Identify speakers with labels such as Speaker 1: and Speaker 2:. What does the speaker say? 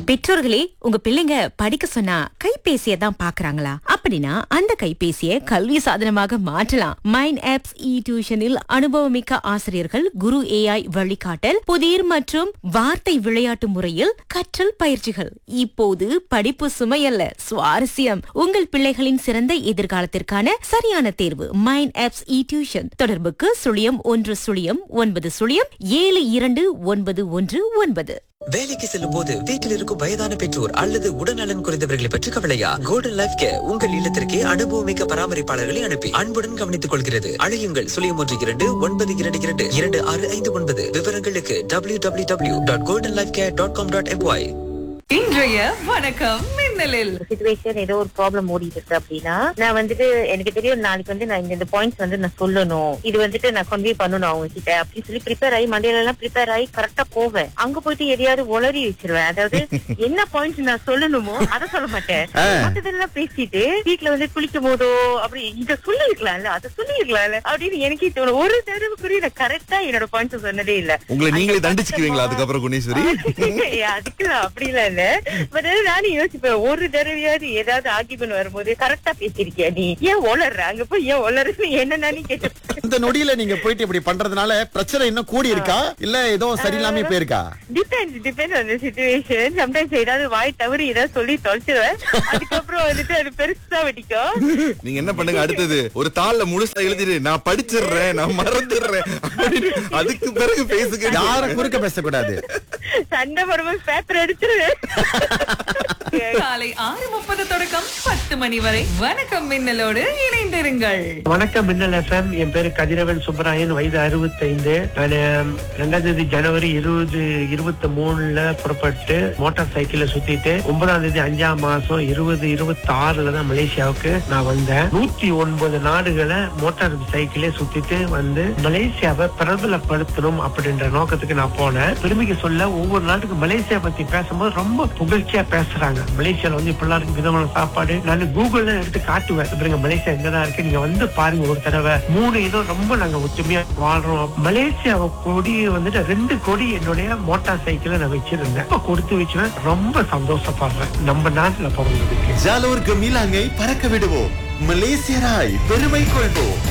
Speaker 1: பெற்றோர்களே உங்க பிள்ளைங்க படிக்க சொன்னா கைபேசியை தான் பாக்குறாங்களா அப்படின்னா அந்த கைபேசியை கல்வி சாதனமாக மாற்றலாம் மைண்ட் ஆப்ஸ் இ டியூஷனில் அனுபவமிக்க ஆசிரியர்கள் குரு ஏஐ வழிகாட்டல் புதிர் மற்றும் வார்த்தை விளையாட்டு முறையில் கற்றல் பயிற்சிகள் இப்போது படிப்பு சுமையல்ல சுவாரஸ்யம் உங்கள் பிள்ளைகளின் சிறந்த எதிர்காலத்திற்கான சரியான தேர்வு மைண்ட் ஆப்ஸ் இ டியூஷன் தொடர்புக்கு சுழியம் ஒன்று சுழியம் ஒன்பது சுழியம் ஏழு இரண்டு ஒன்பது ஒன்று ஒன்பது
Speaker 2: வேலைக்கு செல்லும் போது வீட்டில் இருக்கும் வயதான பெற்றோர் அல்லது உடல்நலன் குறைந்தவர்களை பற்றி கவலையா கோல்டன் லைஃப் கேர் உங்கள் இல்லத்திற்கே அனுபவமிக்க பராமரிப்பாளர்களை அனுப்பி அன்புடன் கவனித்துக் கொள்கிறது அழையுங்கள் சுழியம் ஒன்று இரண்டு ஒன்பது இரண்டு இரண்டு இரண்டு ஆறு ஐந்து ஒன்பது விவரங்களுக்கு W W W dot golden life care dot com dot MY
Speaker 3: இன்றைய வணக்கம் மின்னலில்
Speaker 4: சுச்சுவேஷன் ஏதோ ஒரு ப்ராப்ளம் ஓடிட்டு இருக்கு அப்படின்னா நான் வந்துட்டு எனக்கு தெரியும் நாளைக்கு வந்து நான் இந்த பாயிண்ட்ஸ் வந்து நான் சொல்லணும் இது வந்துட்டு நான் கன்வே பண்ணணும் அவங்க கிட்ட அப்படின்னு சொல்லி ப்ரிப்பேர் ஆகி மண்டையில எல்லாம் ப்ரிப்பேர் ஆகி கரெக்டா போவேன் அங்க போயிட்டு எதையாவது உளறி வச்சிருவேன் அதாவது என்ன பாயிண்ட்ஸ் நான் சொல்லணுமோ அதை சொல்ல மாட்டேன் மத்ததெல்லாம் பேசிட்டு வீட்டுல வந்து குளிக்கும் போதோ அப்படி இத சொல்லிருக்கலாம்ல அதை சொல்லிருக்கலாம்ல அப்படின்னு எனக்கே தோணும் ஒரு தடவை கூட நான் கரெக்டா என்னோட பாயிண்ட்ஸ் சொன்னதே இல்ல
Speaker 5: உங்களை நீங்களே தண்டிச்சுக்குவீங்களா அதுக்கப்புறம் குணேஸ்வரி
Speaker 4: அதுக்குலாம் அப்படிலாம் இல்ல பட் நானும் யோசிப்பேன் ஒரு தடவையாவது ஏதாவது ஆர்கியூமெண்ட் வரும்போது கரெக்டா பேசிருக்கியா நீ ஏன் ஒளர்ற அங்க போய் ஏன் ஒளர்றன்னு என்ன நானே கேட்டு
Speaker 6: இந்த நொடியில நீங்க போயிட்டு இப்படி பண்றதுனால பிரச்சனை இன்னும் கூடி இருக்கா இல்ல ஏதோ சரியில்லாம போயிருக்கா
Speaker 4: depends depend on situation sometimes ஏதாவது வாய் தவறி ஏதாவது சொல்லி தொலைச்சிருவேன் அதுக்கப்புறம் வந்துட்டு அது பெருசா வெடிக்கும்
Speaker 5: நீங்க என்ன பண்ணுங்க அடுத்தது ஒரு தாள்ல முழுசா எழுதிடு நான் படிச்சிடுறேன் நான் மறந்துடுறேன் அப்படின்னு அதுக்கு பிறகு பேசுங்க
Speaker 6: யார குறுக்க பேசக்கூடாது
Speaker 4: சண்டை வரும்போது பேப்பர் எடுத்துருவேன்
Speaker 3: காலை ஆறு முப்பது தொடக்கம் பத்து மணி வரை வணக்கம் மின்னலோடு இணைந்திருங்கள்
Speaker 7: வணக்கம் மின்னல் எஃப்எம் என் பேரு கதிரவன் சுப்பராயன் வயது 65 நான் ரெண்டாம் தேதி ஜனவரி இருபது இருபத்தி மூணுல புறப்பட்டு மோட்டார் சைக்கிள்ல சுத்திட்டு ஒன்பதாம் தேதி அஞ்சாம் மாசம் இருபது இருபத்தி ஆறுல தான் மலேசியாவுக்கு நான் வந்தேன் நூத்தி ஒன்பது நாடுகளை மோட்டார் சைக்கிளே சுத்திட்டு வந்து மலேசியாவை பிரபலப்படுத்தணும் அப்படின்ற நோக்கத்துக்கு நான் போனேன் பெருமைக்கு சொல்ல ஒவ்வொரு நாட்டுக்கு மலேசியா பத்தி பேசும்போது ரொம்ப புகழ்ச்சியா பேசுறாங்க மலேசியால வந்து இப்படிலாம் இருக்கு விதமான சாப்பாடு நான் கூகுள்ல எடுத்து காட்டுவேன் பாருங்க மலேசியா எங்கதான் இருக்கு நீங்க வந்து பாருங்க ஒரு தடவை மூணு இடம் ரொம்ப நாங்க ஒற்றுமையா வாழ்றோம் மலேசியா கொடி வந்துட்டு ரெண்டு கொடி என்னுடைய மோட்டார் சைக்கிள நான் வச்சிருந்தேன் இப்ப கொடுத்து வச்சுவேன் ரொம்ப சந்தோஷப்படுறேன் நம்ம நாட்டுல பிறந்ததுக்கு
Speaker 6: ஜாலோர் கமிலாங்கை பறக்க விடுவோம் மலேசியராய் பெருமை கொள்வோம்